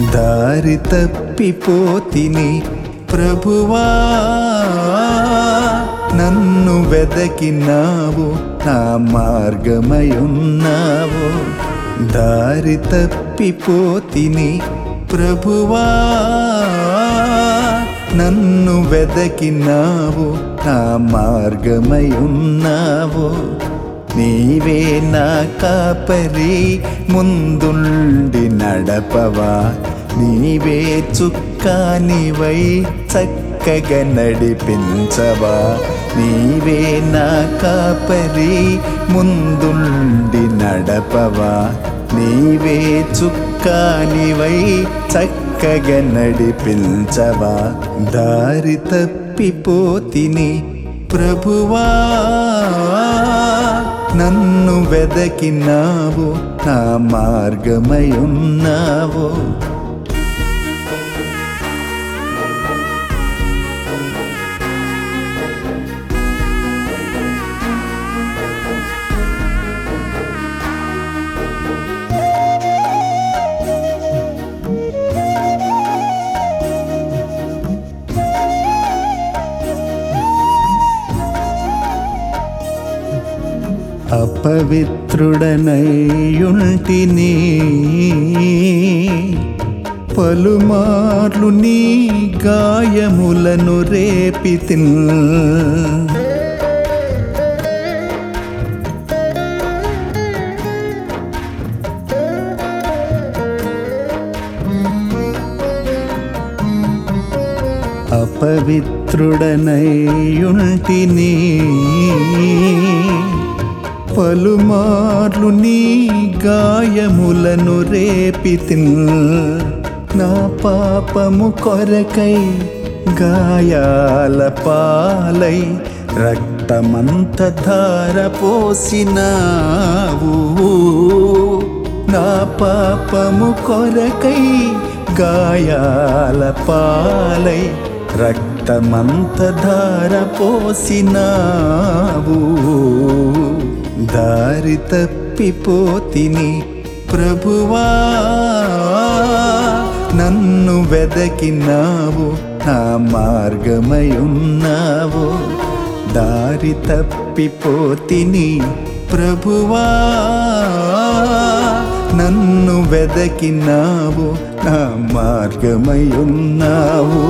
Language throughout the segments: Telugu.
దారి తప్పిపోతిని ప్రభువా నన్ను వెదకినావు నా మార్గమయున్నావు దారి తప్పిపోతిని ప్రభువా నన్ను వెదకినావు నా మార్గమయున్నావు నీవే నా కాపరి ముందుండి నడపవా నీవే చుక్కానివై చక్కగా నడిపించవా నీవే నా కాపరి ముందుండి నడపవా నీవే చుక్కానివై చక్కగా నడిపించవా దారి తప్పిపోతిని ప్రభువా నన్ను వెదకినావు నా మార్గమయున్నావు అపవిత్రుడనయుంటిని పలుమార్లు నీ గాయములను రేపితిన్ అపవిత్రుడనయుంటిని పలుమార్లు నీ గాయములను రేపితిన్ నా పాపము కొరకై గాయాల పాలై రక్తమంత ధార పోసినావు నా పాపము కొరకై గాయాల పాలై రక్తమంత ధార పోసినావు దారి తప్పిపోతిని ప్రభువా నన్ను వెదకినావు నా మార్గమయున్నావు దారి తప్పిపోతిని ప్రభువా నన్ను వెదకినావు నా మార్గమయున్నావు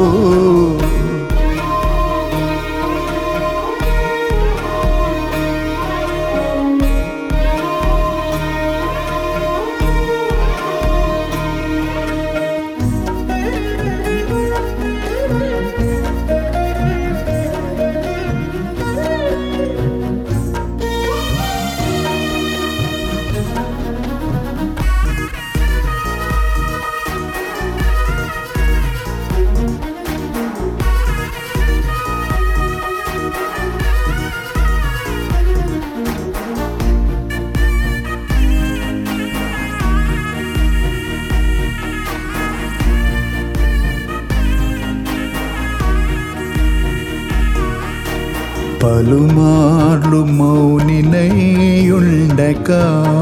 పలుమార్లు మౌనినైయుండక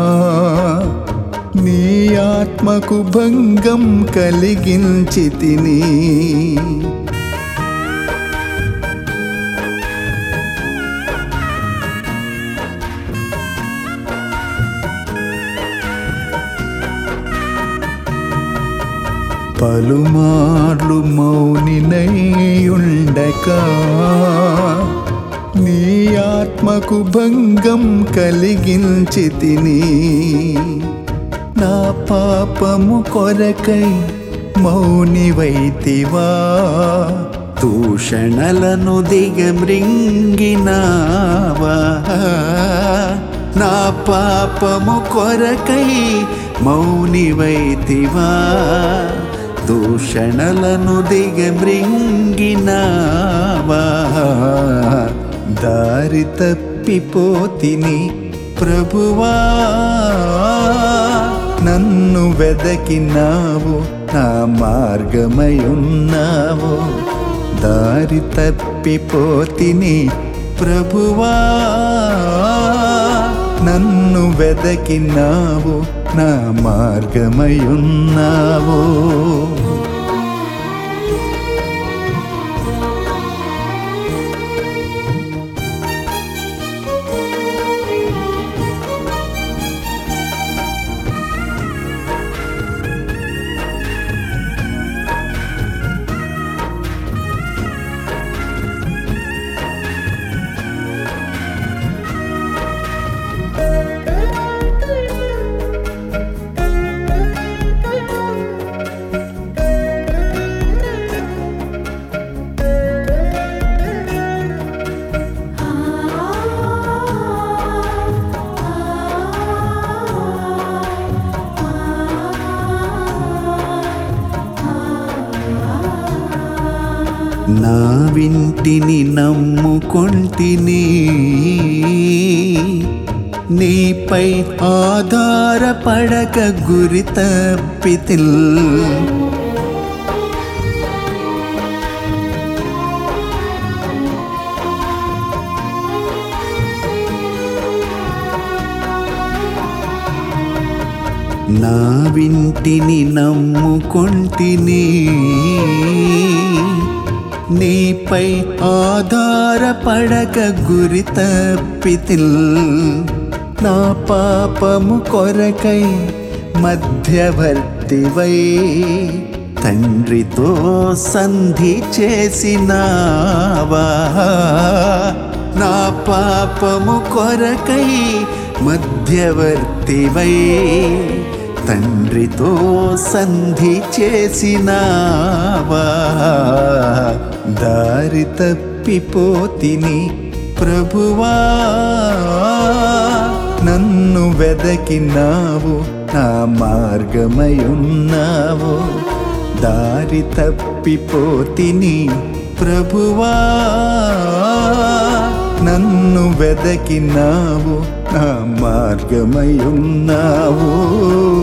నీ ఆత్మకు భంగం కలిగించి తిని పలుమార్లు మౌనినైయుండక నీ ఆత్మకు భంగం కలిగించి తిని నా పాపము కొరకై మౌనివైతివా దూషణలను దిగమృంగినావా నా పాపము కొరకై మౌనివైతివా దూషణలను దిగమృంగినావా దారి తప్పిపోతిని ప్రభువా నన్ను వెదకినావు నా మార్గమయున్నావు దారి తప్పిపోతిని ప్రభువా నన్ను వెదకినావు నా మార్గమయున్నావో నా వింటిని నమ్ముకొంటిని నీపై ఆధారపడక గురి తప్పితిల్ నా వింటిని నమ్ముకొంటిని నీపై ఆధారపడక గురి తప్పితిల్ నా పాపము కొరకై మధ్యవర్తివై తండ్రితో సంధి చేసినావా నా పాపము కొరకై మధ్యవర్తివై తండ్రితో సంధి చేసినావా దారి తప్పిపోతిని ప్రభువా నన్ను వెదకినావు నా మార్గమయున్నావు దారి తప్పిపోతిని ప్రభువా నన్ను వెదకినావు నా మార్గమయున్నావు